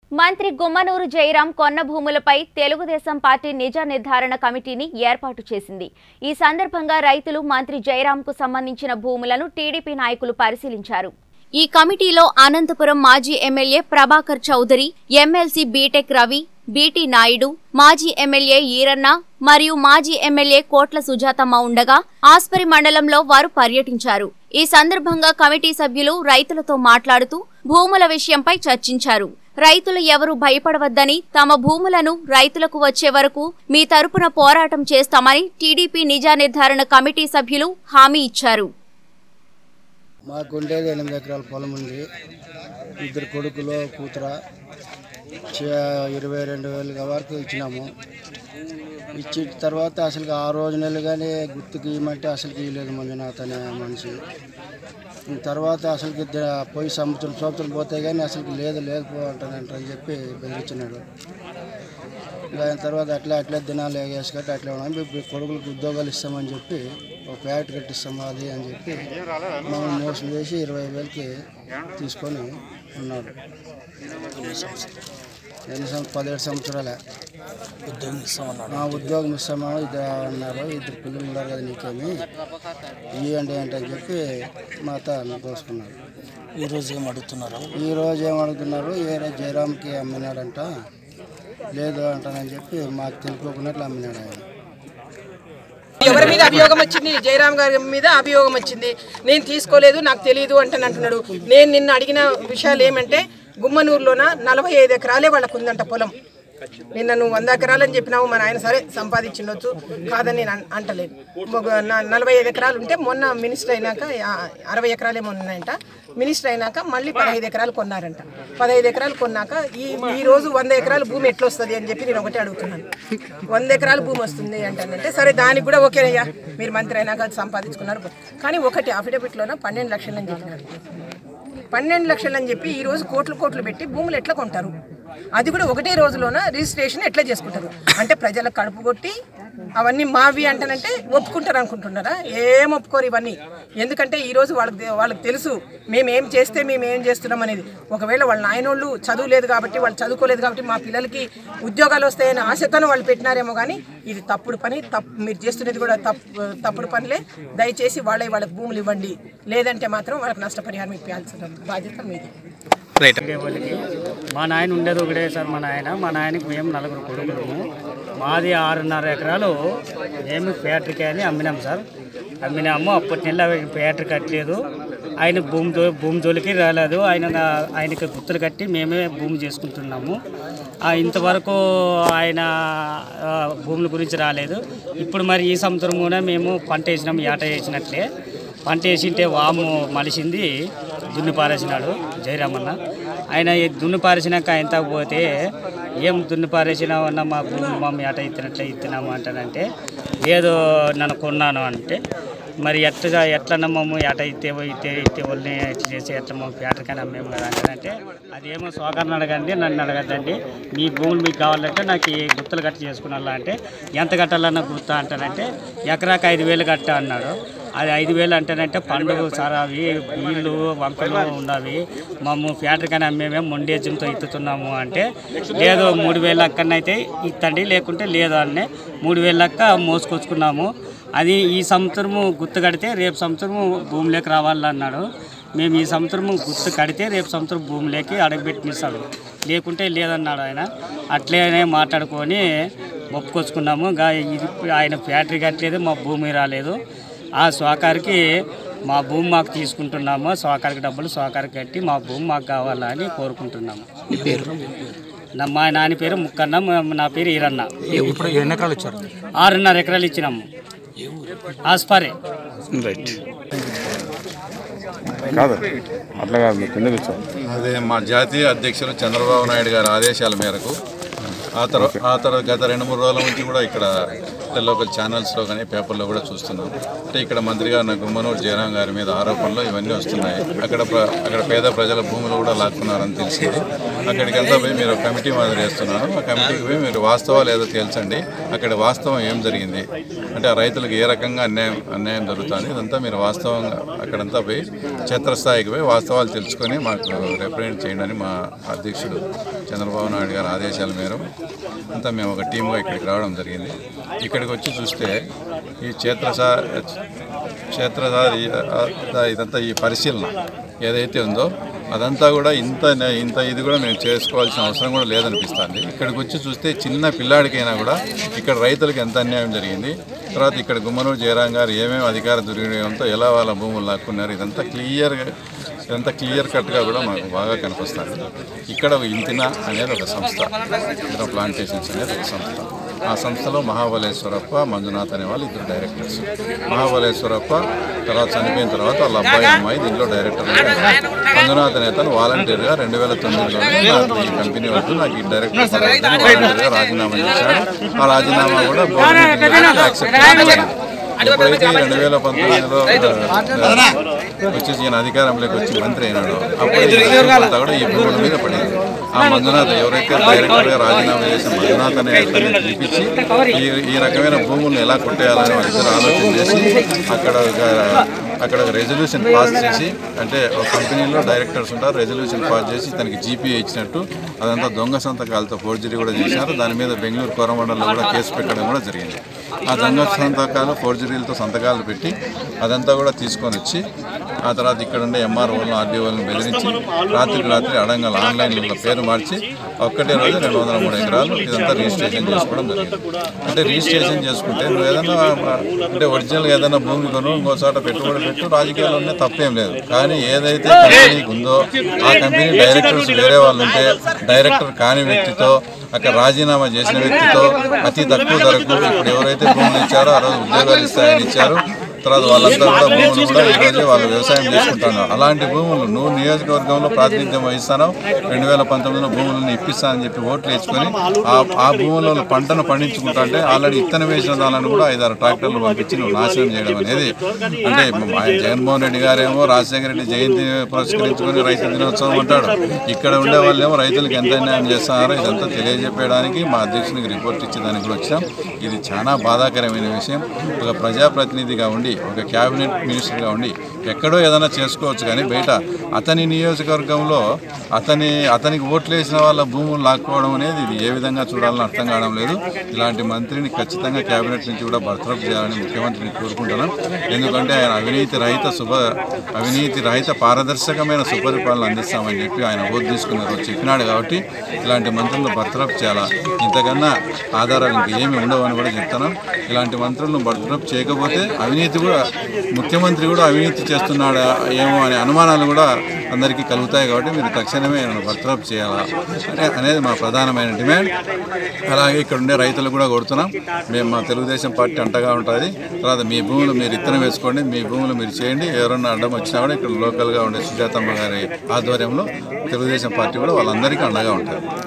మంత్రి గుమ్మనూరు జయరాం కొన్న భూములపై తెలుగుదేశం పార్టీ నిజ నిర్ధారణ కమిటీని ఏర్పాటు చేసింది ఈ సందర్భంగా రైతులు మంత్రి జయరాంకు సంబంధించిన భూములను టీడీపీ నాయకులు పరిశీలించారు ఈ కమిటీలో అనంతపురం మాజీ MLA Prabhakar Chowdary MLC BTech Ravi BT Naidu మాజీ ఎమ్మెల్యే ఈరన్న మరియు మాజీ ఎమ్మెల్యే కోట్ల సుజాతమ్మ ఉండగా ఆస్పరి మండలంలో వారు పర్యటించారు ఈ సందర్భంగా కమిటీ సభ్యులు రైతులతో మాట్లాడుతూ భూముల విషయంపై చర్చించారు రైతులు ఎవరు భయపడవద్దని తమ భూములను రైతులకు వచ్చే వరకు మీ తరపున పోరాటం చేస్తామని టీడీపీ నిజా నిర్ధారణ కమిటీ సభ్యులు హామీ ఇచ్చారు మాకు ఉండేది ఎనిమిది ఎకరాల పొలం ఉంది ఇద్దరు కొడుకులు కూతుర చే- ఇరవై రెండు వేలు వరకు ఇచ్చినాము ఇచ్చిన తర్వాత అసలు ఆ రోజు నెలలు కానీ గుర్తుకు ఇవ్వమంటే అసలు ఇవ్వలేదు మంజునాథ్ అనే మనిషి తర్వాత అసలుకి ద- పోయి సంవత్సరం సంవత్సరం పోతే కానీ అసలు లేదు లేదు పో అంటానంటని చెప్పి బెదిరించినాడు ఇంకా ఆయన తర్వాత అట్లా అట్లా దినాలు వేసుకట్టి అట్లా ఉన్నాం ఇప్పుడు కొడుకులకు ఉద్యోగాలు ఇస్తామని చెప్పి ఒక ఫ్యాక్టరీ కట్టిస్తాము అది అని చెప్పి మమ్మల్ని మోసం చేసి ఇరవై వేలకి తీసుకొని ఉన్నాడు ఎన్ని సంవత్సరం పదిహేడు సంవత్సరాలే ఉద్యోగం ఇస్తామన్నాడు ఆ ఉద్యోగం ఇస్తామా ఇది అన్నారు ఇద్దరు పిల్లలు ఉన్నారు కదా నీకేమి ఇవ్వండి అంటే అని చెప్పి మాత దోసుకున్నారు ఈ రోజు ఏం అడుగుతున్నారు ఈ రోజు ఏం అడుగుతున్నారు ఏరే జయరామ్కి అమ్మినాడంట లేదు అంటానని చెప్పి మాకు తెలుపుకున్నట్లు అమ్మినాడు ఆయన ఎవరి మీద అభియోగం వచ్చింది జయరామ్ గారి మీద అభియోగం వచ్చింది నేను తీసుకోలేదు నాకు తెలియదు అంటే అంటున్నాడు నేను నిన్న అడిగిన విషయాలు ఏమంటే గుమ్మనూరులోన నలభై ఐదు ఎకరాలే వాళ్ళకు ఉందంట పొలం నిన్న నువ్వు వంద ఎకరాలని చెప్పినావు మన ఆయన సరే సంపాదించిండొచ్చు కాదని నేను అన్- అంటలేదు ఒక న- నలభై ఐదు ఎకరాలు ఉంటే మొన్న మినిస్టర్ అయినాక ఆ- అరవై ఎకరాలేమో ఉన్నాయంట మినిస్టర్ అయినాక మళ్ళీ పదహైదు ఎకరాలు కొన్నారంట పదహైదు ఎకరాలు కొన్నాక ఈ ఈ రోజు వంద ఎకరాల భూమి ఎట్లా వస్తుంది అని చెప్పి నేను ఒకటే అడుగుతున్నాను వంద ఎకరాల భూమి వస్తుంది అంటానంటే సరే దానికి కూడా ఓకేనయ్యా మీరు మంత్రి అయినాక సంపాదించుకున్నారు కానీ ఒకటి అఫిడవిట్లోన పన్నెండు లక్షలు అని చెప్పినారు పన్నెండు లక్షలు అని చెప్పి ఈ రోజు కోట్లు కోట్లు పెట్టి భూములు ఎట్లా కొంటారు అది కూడా ఒకటే రోజులోన రిజిస్ట్రేషన్ ఎట్లా చేసుకుంటారు అంటే ప్రజలకు కడుపు కొట్టి అవన్నీ మావి అంటానంటే ఒప్పుకుంటారు అనుకుంటున్నారా ఏం ఒప్పుకోరు ఇవన్నీ ఎందుకంటే ఈ రోజు వాళ్ళకి తె- వాళ్ళకి తెలుసు మేము ఏం చేస్తే మేము ఏం చేస్తున్నాం అనేది ఒకవేళ వాళ్ళ నాయనోళ్ళు చదువు లేదు కాబట్టి వాళ్ళు చదువుకోలేదు కాబట్టి మా పిల్లలకి ఉద్యోగాలు వస్తాయని ఆశతోనే వాళ్ళు పెట్టినారేమో కానీ ఇది తప్పుడు పని తప్పు మీరు చేస్తున్నది కూడా తప్పు తప్పుడు పనులే దయచేసి వాళ్ళే వాళ్ళకి భూములు ఇవ్వండి లేదంటే మాత్రం వాళ్ళకి నష్టపరిహారం ఇప్పించాల్సిన బాధ్యత మీది వాళ్ళకి మా నాయన ఉండేది ఒకటే సార్ మా నాయన మా నాయనకి మేము నలుగురు కొడుకులము మాది ఆరున్నర ఎకరాలు మేము ఫ్యాక్టరీకి అని అమ్మినాం సార్ అమ్మినాము అప్పటి నెల ఫ్యాక్టరీ కట్టలేదు ఆయన భూమి దో భూమి జోలికి రాలేదు ఆయన ఆయనకి గుర్తులు కట్టి మేమే భూమి చేసుకుంటున్నాము ఆ, ఇంతవరకు ఆయన ఆ, భూముల గురించి రాలేదు ఇప్పుడు మరి ఈ సంవత్సరం కూడా మేము పంట వేసినాం ఏట వేసినట్లే పంట వేసింటే వాము మలిసింది దున్ని పారేసినాడు జయరామన్న ఆయన ఈ దున్ని పారేసినాక ఆయన పోతే ఏం దున్ని పారేసినావు అన్న మా భూమి మా ఎట ఇచ్చినట్లే ఇచ్చినాము అంటానంటే ఏదో నన్ను కొన్నాను అంటే మరి ఎట్లా ఎట్లా నమ్మము ఎట ఇస్తే ఇస్తే ఇస్తే వాళ్ళని ఇట్లా చేసి ఎట్లా మా పేటకని అమ్మేము కదా అంటానంటే అదేమో సోకర్ని అడగండి నన్ను అడగద్దండి మీ భూములు మీకు కావాలంటే నాకు ఈ గుర్తులు కట్టి చేసుకున్నా అంటే ఎంత కట్టాలన్న గుర్తు అంటానంటే ఎకరాకి ఐదు వేలు కట్ట అన్నాడు అది ఐదు వేలు అంటేనంటే పండుగ సార్ అవి నీళ్ళు వంకలు ఉన్నవి మేము ఫ్యాక్టరీకని అమ్మేమే మొండేజంతో ఇత్తుతున్నాము అంటే లేదు మూడు వేల లెక్కనైతే ఇత్తండి లేకుంటే లేదు అన్నే మూడు వేల లెక్క మోసుకొచ్చుకున్నాము అది ఈ సంవత్సరము గుర్తు కడితే రేపు సంవత్సరము భూమిలోకి రావాలన్నాడు మేము ఈ సంవత్సరము గుర్తు కడితే రేపు సంవత్సరం భూమిలోకి అడగబెట్టిస్తాడు లేకుంటే లేదన్నాడు ఆయన అట్లనే మాట్లాడుకొని ఒప్పుకొచ్చుకున్నాము గా ఇది ఆయన ఫ్యాక్టరీ కట్టలేదు మా భూమి రాలేదు ఆ సోకారికి మా భూమి మాకు తీసుకుంటున్నాము సోకారికి డబ్బులు సోకారికి కట్టి మా భూమి మాకు కావాలని కోరుకుంటున్నాము నా- మా నాన్న పేరు ముక్కన్న మా- నా పేరు ఈరన్న ఇప్పుడు ఎన్ని ఎకరాలు ఇచ్చారు ఆరున్నర ఎకరాలు ఇచ్చినాము ఆస్పారే రైట్ కాదు అట్లా కాదు మీరు కిందకి వచ్చారు అదే మా జాతీయ అధ్యక్షులు చంద్రబాబు నాయుడు గారి ఆదేశాల మేరకు ఆ తర్వాత ఆ తర్వాత గత రెండు మూడు రోజుల నుంచి కూడా ఇక్కడ లోకల్ ఛానల్స్లో కానీ పేపర్లో కూడా చూస్తున్నాం అంటే ఇక్కడ మంత్రి గారు గుమ్మనూరు జయరాం గారి మీద ఆరోపణలు ఇవన్నీ వస్తున్నాయి అక్కడ ప్ర- అక్కడ పేద ప్రజల భూములు కూడా లాక్కున్నారని తెలిసింది అక్కడికంతా పోయి మీరు ఒక కమిటీ మాదిరి వేస్తున్నారు ఆ కమిటీకి పోయి మీరు వాస్తవాలు ఏదో తేల్చండి అక్కడ వాస్తవం ఏం జరిగింది అంటే ఆ రైతులకు ఏ రకంగా అన్యాయం అన్యాయం జరుగుతుంది ఇదంతా మీరు వాస్తవంగా అక్కడంతా పోయి క్షేత్రస్థాయికి పోయి వాస్తవాలు తెలుసుకొని మాకు రిప్రజెంట్ చేయండి అని మా అధ్యక్షుడు చంద్రబాబు నాయుడు గారి ఆదేశాల మేరకు అంతా మేము ఒక టీమ్గా ఇక్కడికి రావడం జరిగింది ఇక్కడికి వచ్చి చూస్తే ఈ క్షేత్రసా క్షేత్రధారి ఇదంతా ఈ పరిశీలన ఏదైతే ఉందో అదంతా కూడా ఇంత ఇంత ఇది కూడా మేము చేసుకోవాల్సిన అవసరం కూడా లేదనిపిస్తుంది ఇక్కడికి వచ్చి చూస్తే చిన్న పిల్లాడికైనా కూడా ఇక్కడ రైతులకు ఎంత అన్యాయం జరిగింది తర్వాత ఇక్కడ గుమ్మనూరు జయరాం గారు ఏమేమి అధికార దుర్వినియోగంతో ఎలా వాళ్ళ భూములు లాక్కున్నారు ఇదంతా క్లియర్గా ఇదంతా క్లియర్ కట్గా కూడా మాకు బాగా కనిపిస్తుంది ఇక్కడ ఒక ఇంతిన అనేది ఒక సంస్థ ఇంతిన ప్లాంటేషన్స్ అనేది ఒక సంస్థ ఆ సంస్థలో మహాబలేశ్వరప్ప మంజునాథ్ అనే వాళ్ళు ఇద్దరు డైరెక్టర్స్ మహాబలేశ్వరప్ప తర్వాత చనిపోయిన తర్వాత వాళ్ళ అబ్బాయి అమ్మాయి దీంట్లో డైరెక్టర్ మంజునాథ్ అనే అతను వాలంటీర్గా రెండు వేల తొమ్మిదిలోనే నాకు ఈ కంపెనీ వద్దు నాకు ఈ డైరెక్టర్ వాలంటీర్గా రాజీనామా చేశాడు ఆ రాజీనామా కూడా గవర్నమెంట్ యాక్సెప్ట్ చేయాలి ఎప్పుడైతే రెండు వేల పంతొమ్మిదిలో వచ్చేసి ఈయన అధికారంలోకి వచ్చి మంత్రి అయినాడు అప్పుడు ఈ అంతా కూడా ఈ భూముల మీద పడింది ఆ మంజునాథ్ ఎవరైతే డైరెక్టర్ గా రాజీనామా చేసిన మంజునాథ్ అనే అతన్ని పిలిపించి ఈ ఈ రకమైన భూములను ఎలా కొట్టేయాలని వాళ్ళిద్దరు ఆలోచన చేసి అక్కడ ఒక అక్కడ ఒక రెజల్యూషన్ పాస్ చేసి అంటే ఒక కంపెనీలో డైరెక్టర్స్ ఉంటారు రెజల్యూషన్ పాస్ చేసి తనకి జీపీఏ ఇచ్చినట్టు అదంతా దొంగ సంతకాలతో ఫోర్జరీ కూడా చేశారు దాని మీద బెంగళూరు కోరమండలంలో కూడా కేసు పెట్టడం కూడా జరిగింది ఆ దొంగ సంతకాలు ఫోర్జరీలతో సంతకాలు పెట్టి అదంతా కూడా తీసుకొని వచ్చి ఆ తర్వాత ఇక్కడ ఉండే ఎంఆర్ఓలను ఆర్డీఓలను బెదిరించి రాత్రికి రాత్రి అడంగల్ ఆన్లైన్లో పేరు మార్చి ఒక్కటే రోజు రెండు వందల మూడు ఎకరాలు ఇదంతా రిజిస్ట్రేషన్ చేసుకోవడం జరిగింది అంటే రిజిస్ట్రేషన్ చేసుకుంటే నువ్వు ఏదైనా అంటే ఒరిజినల్ ఏదైనా భూమి కొను ఇంకో చోట పెట్టుబడి పెట్టు రాజకీయాల్లో ఉండే తప్పేం లేదు కానీ ఏదైతే కంపెనీకి ఉందో ఆ కంపెనీ డైరెక్టర్స్ వేరే వాళ్ళు ఉంటే డైరెక్టర్ కాని వ్యక్తితో అక్కడ రాజీనామా చేసిన వ్యక్తితో అతి తక్కువ ధరకు ఇప్పుడు ఎవరైతే భూములు ఇచ్చారో ఆ రోజు ఉద్యోగాలు ఇస్తాయని ఇచ్చారు తర్వాత వాళ్ళంతా కూడా భూములు కూడా ఈ రోజే వాళ్ళు వ్యవసాయం చేసుకుంటున్నారు అలాంటి భూములు నువ్వు నియోజకవర్గంలో ప్రాతినిధ్యం వహిస్తాను రెండు వేల పంతొమ్మిదిలో భూములను ఇప్పిస్తానని చెప్పి ఓట్లు వేసుకొని ఆ ఆ భూములలో పంటను పండించుకుంటా అంటే ఆల్రెడీ ఇత్తనం వేసిన దానిని కూడా ఐదారు ట్రాక్టర్లు పంపించి నువ్వు నాశనం చేయడం అనేది అంటే ఆయన జగన్మోహన్ రెడ్డి గారేమో రాజశేఖర రెడ్డి జయంతి పురస్కరించుకొని రైతు దినోత్సవం అంటాడు ఇక్కడ ఉండే వాళ్ళేమో రైతులకు ఎంత అన్యాయం చేస్తున్నారో ఇదంతా తెలియజెప్పడానికి మా అధ్యక్షునికి రిపోర్ట్ ఇచ్చేదానికి కూడా వచ్చాం ఇది చాలా బాధాకరమైన విషయం ఒక ప్రజాప్రతినిధిగా ఉండి ఒక క్యాబినెట్ మినిస్టర్గా ఉండి ఎక్కడో ఏదైనా చేసుకోవచ్చు కానీ బయట అతని నియోజకవర్గంలో అతని అతనికి ఓట్లు వేసిన వాళ్ళ భూములు లాక్కోవడం అనేది ఇది ఏ విధంగా చూడాలని అర్థం కావడం లేదు ఇలాంటి మంత్రిని ఖచ్చితంగా క్యాబినెట్ నుంచి కూడా బర్తరఫ్ చేయాలని ముఖ్యమంత్రిని కోరుకుంటున్నాం ఎందుకంటే ఆయన అవినీతి రహిత శుభ అవినీతి రహిత పారదర్శకమైన సుపరిపాలన అందిస్తామని చెప్పి ఆయన ఓటు తీసుకున్న రోజు చెప్పినాడు కాబట్టి ఇలాంటి మంత్రులను బర్తరఫ్ చేయాలా ఇంతకన్నా ఆధారాలు ఇంక ఏమి ఉండవని కూడా చెప్తున్నాం ఇలాంటి మంత్రులను బర్తరఫ్ చేయకపోతే అవినీతి కూడా ముఖ్యమంత్రి కూడా అవినీతి చేస్తున్నాడా ఏమో అనే అనుమానాలు కూడా అందరికీ కలుగుతాయి కాబట్టి మీరు తక్షణమే ఆయన బర్తరఫ్ చేయాలా అనే అనేది మా ప్రధానమైన డిమాండ్ అలాగే ఇక్కడ ఉండే రైతులు కూడా కొడుతున్నాం మేము మా తెలుగుదేశం పార్టీ అంటగా ఉంటుంది తర్వాత మీ భూములు మీరు ఇత్తనం వేసుకోండి మీ భూములు మీరు చేయండి ఎవరన్నా అడ్డం వచ్చినా కూడా ఇక్కడ లోకల్గా ఉండే సుజాతమ్మ గారి ఆధ్వర్యంలో తెలుగుదేశం పార్టీ కూడా వాళ్ళందరికీ అండగా ఉంటుంది